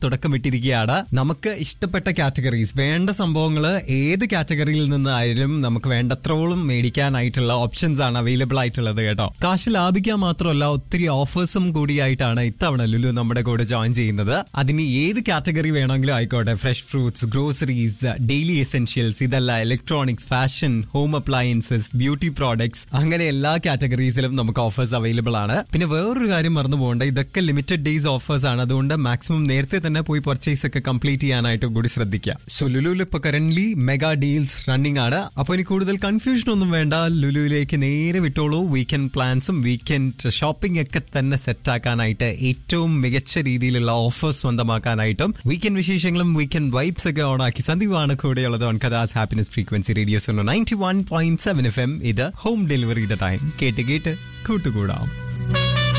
തുടക്കമിട്ടിരിക്കുകയാണ് നമുക്ക് ഇഷ്ടപ്പെട്ട കാറ്റഗറീസ് വേണ്ട സംഭവങ്ങൾ ഏത് കാറ്റഗറിയിൽ നിന്നായാലും നമുക്ക് വേണ്ടത്രോളം മേടിക്കാനായിട്ടുള്ള ഓപ്ഷൻസ് ആണ് അവൈലബിൾ ആയിട്ടുള്ളത് കേട്ടോ കാശ് ലാഭിക്കാൻ മാത്രമല്ല ഒത്തിരി ഓഫേഴ്സും കൂടിയായിട്ടാണ് ഇത്തവണ ലുലു നമ്മുടെ കൂടെ ജോയിൻ ചെയ്യുന്നത് അതിന് ഏത് കാറ്റഗറി വേണമെങ്കിലും ആയിക്കോട്ടെ fresh fruits groceries daily essentials ഇതല്ല electronics fashion home appliances beauty products അങ്ങനെ എല്ലാ കാറ്റഗറീസിലും നമുക്ക് ഓഫേഴ്സ് അവൈലബിൾ ആണ് പിന്നെ വേറൊരു കാര്യം മറന്നു പോകേണ്ട ഇതൊക്കെ ലിമിറ്റഡ് ഡേയ്സ് ഓഫേഴ്സ് ആണ് അതുകൊണ്ട് മാക്സിമം നേരത്തെ തന്നെ പോയി പർച്ചേസ് ഒക്കെ കംപ്ലീറ്റ് ചെയ്യാനായിട്ട് കൂടി ശ്രദ്ധിക്കുക സോ ലുലുവിൽ ഇപ്പൊ കറന്റ് മെഗാ ഡീൽസ് റണ്ണിംഗ് ആണ് അപ്പൊ ഇനി കൂടുതൽ കൺഫ്യൂഷൻ ഒന്നും വേണ്ട ലുലുവിലേക്ക് നേരെ വിട്ടോളൂ വീക്കെൻഡ് പ്ലാൻസും വീക്കെൻഡ് ഷോപ്പിംഗ് ഒക്കെ തന്നെ സെറ്റ് ആക്കാനായിട്ട് ഏറ്റവും മികച്ച രീതിയിലുള്ള ഓഫേഴ്സ് സ്വന്തമാക്കാനായിട്ടും വീക്കെൻഡ് വിശേഷങ്ങളും വീക്കെൻഡ് വൈബ്സ് ഒക്കെ ഓണാക്കി സന്ദീപാണ് കൂടെയുള്ളത് ഓൺ കഥാസ് happiness frequency radios ninety one point seven F M ഇത് ഹോം ഡെലിവറിയുടെ ടൈം കേട്ട് കേട്ട് കൂട്ടുകൂടാം